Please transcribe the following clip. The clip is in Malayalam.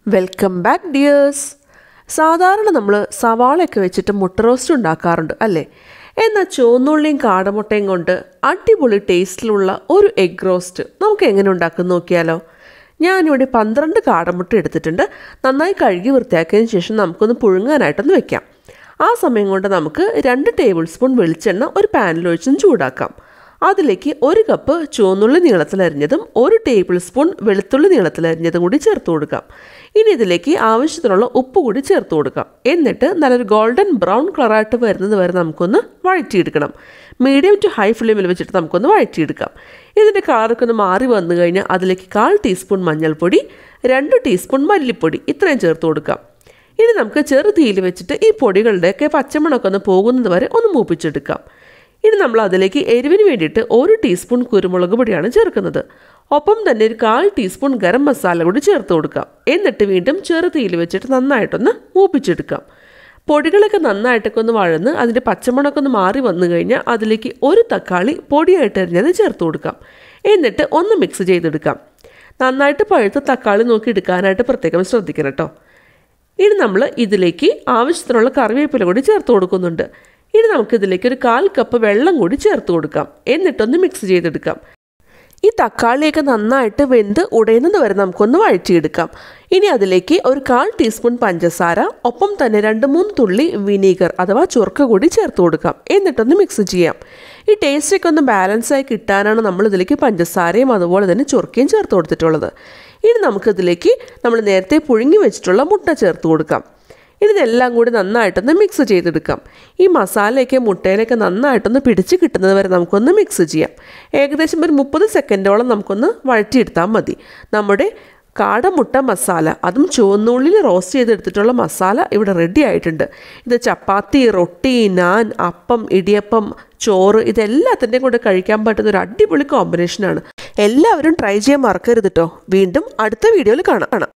വെൽക്കം ബാക്ക് ഡിയേഴ്സ് സാധാരണ നമ്മൾ സവാളയൊക്കെ വെച്ചിട്ട് മുട്ട റോസ്റ്റ് ഉണ്ടാക്കാറുണ്ട് അല്ലേ എന്നാൽ ചുവന്നുള്ളിയും കാടമുട്ടയും കൊണ്ട് അടിപൊളി ടേസ്റ്റിലുള്ള ഒരു എഗ് റോസ്റ്റ് നമുക്ക് എങ്ങനെ ഉണ്ടാക്കും നോക്കിയാലോ ഞാനിവിടെ പന്ത്രണ്ട് കാടമുട്ട എടുത്തിട്ടുണ്ട് നന്നായി കഴുകി വൃത്തിയാക്കിയതിന് ശേഷം നമുക്കൊന്ന് പുഴുങ്ങാനായിട്ടൊന്ന് വെക്കാം ആ സമയം കൊണ്ട് നമുക്ക് രണ്ട് ടേബിൾ സ്പൂൺ വെളിച്ചെണ്ണ ഒരു പാനിലൊഴിച്ചൊന്ന് ചൂടാക്കാം അതിലേക്ക് ഒരു കപ്പ് ചുവന്നുള്ളി നീളത്തിലരിഞ്ഞതും ഒരു ടേബിൾ സ്പൂൺ വെളുത്തുള്ളി നീളത്തിലരിഞ്ഞതും കൂടി ചേർത്ത് കൊടുക്കാം ഇനി ഇതിലേക്ക് ആവശ്യത്തിനുള്ള ഉപ്പ് കൂടി ചേർത്ത് കൊടുക്കാം എന്നിട്ട് നല്ലൊരു ഗോൾഡൻ ബ്രൗൺ കളറായിട്ട് വരുന്നത് വരെ നമുക്കൊന്ന് വഴറ്റിയെടുക്കണം മീഡിയം ടു ഹൈ ഫ്ലെയിമിൽ വെച്ചിട്ട് നമുക്കൊന്ന് വഴറ്റിയെടുക്കാം ഇതിൻ്റെ കളറൊക്കെ ഒന്ന് മാറി വന്നു കഴിഞ്ഞാൽ അതിലേക്ക് കാൽ ടീസ്പൂൺ മഞ്ഞൾപ്പൊടി രണ്ട് ടീസ്പൂൺ മല്ലിപ്പൊടി ഇത്രയും ചേർത്ത് കൊടുക്കാം ഇനി നമുക്ക് ചെറു തീയിൽ വെച്ചിട്ട് ഈ പൊടികളുടെയൊക്കെ പച്ചമണമൊക്കെ ഒന്ന് പോകുന്നത് വരെ ഒന്ന് മൂപ്പിച്ചെടുക്കാം ഇനി നമ്മൾ അതിലേക്ക് എരിവിന് വേണ്ടിയിട്ട് ഒരു ടീസ്പൂൺ കുരുമുളക് പൊടിയാണ് ചേർക്കുന്നത് ഒപ്പം തന്നെ ഒരു കാൽ ടീസ്പൂൺ ഗരം മസാല കൂടി ചേർത്ത് കൊടുക്കാം എന്നിട്ട് വീണ്ടും ചെറു തീയിൽ വെച്ചിട്ട് നന്നായിട്ടൊന്ന് മൂപ്പിച്ചെടുക്കാം പൊടികളൊക്കെ നന്നായിട്ടൊക്കെ ഒന്ന് വഴന്ന് അതിൻ്റെ പച്ചമണമൊക്കെ ഒന്ന് മാറി വന്നു കഴിഞ്ഞാൽ അതിലേക്ക് ഒരു തക്കാളി പൊടിയായിട്ട് അരിഞ്ഞത് ചേർത്ത് കൊടുക്കാം എന്നിട്ട് ഒന്ന് മിക്സ് ചെയ്തെടുക്കാം നന്നായിട്ട് പഴുത്ത തക്കാളി നോക്കി എടുക്കാനായിട്ട് പ്രത്യേകം ശ്രദ്ധിക്കണം കേട്ടോ ഇനി നമ്മൾ ഇതിലേക്ക് ആവശ്യത്തിനുള്ള കറിവേപ്പില കൂടി ചേർത്ത് കൊടുക്കുന്നുണ്ട് ഇനി നമുക്കിതിലേക്ക് ഒരു കാൽ കപ്പ് വെള്ളം കൂടി ചേർത്ത് കൊടുക്കാം എന്നിട്ടൊന്ന് മിക്സ് ചെയ്തെടുക്കാം ഈ തക്കാളിയൊക്കെ നന്നായിട്ട് വെന്ത് ഉടയുന്നത് വരെ നമുക്കൊന്ന് വഴറ്റിയെടുക്കാം ഇനി അതിലേക്ക് ഒരു കാൽ ടീസ്പൂൺ പഞ്ചസാര ഒപ്പം തന്നെ രണ്ട് മൂന്ന് തുള്ളി വിനീഗർ അഥവാ ചുർക്ക കൂടി ചേർത്ത് കൊടുക്കാം എന്നിട്ടൊന്ന് മിക്സ് ചെയ്യാം ഈ ടേസ്റ്റൊക്കെ ഒന്ന് ബാലൻസായി കിട്ടാനാണ് നമ്മൾ ഇതിലേക്ക് പഞ്ചസാരയും അതുപോലെ തന്നെ ചുർക്കയും ചേർത്ത് കൊടുത്തിട്ടുള്ളത് ഇനി നമുക്കിതിലേക്ക് നമ്മൾ നേരത്തെ പുഴുങ്ങി വെച്ചിട്ടുള്ള മുട്ട ചേർത്ത് കൊടുക്കാം ഇനി ഇതെല്ലാം കൂടി നന്നായിട്ടൊന്ന് മിക്സ് ചെയ്തെടുക്കാം ഈ മസാലയൊക്കെ മുട്ടയിലൊക്കെ നന്നായിട്ടൊന്ന് പിടിച്ച് കിട്ടുന്നത് വരെ നമുക്കൊന്ന് മിക്സ് ചെയ്യാം ഏകദേശം ഒരു മുപ്പത് സെക്കൻഡോളം നമുക്കൊന്ന് വഴറ്റിയെടുത്താൽ മതി നമ്മുടെ കാടമുട്ട മസാല അതും ചുവന്നുള്ളിൽ റോസ്റ്റ് ചെയ്തെടുത്തിട്ടുള്ള മസാല ഇവിടെ റെഡി ആയിട്ടുണ്ട് ഇത് ചപ്പാത്തി റൊട്ടി നാൻ അപ്പം ഇടിയപ്പം ചോറ് ഇതെല്ലാത്തിൻ്റെയും കൂടെ കഴിക്കാൻ പറ്റുന്ന ഒരു അടിപൊളി കോമ്പിനേഷനാണ് എല്ലാവരും ട്രൈ ചെയ്യാൻ മറക്കരുത് കേട്ടോ വീണ്ടും അടുത്ത വീഡിയോയിൽ കാണാം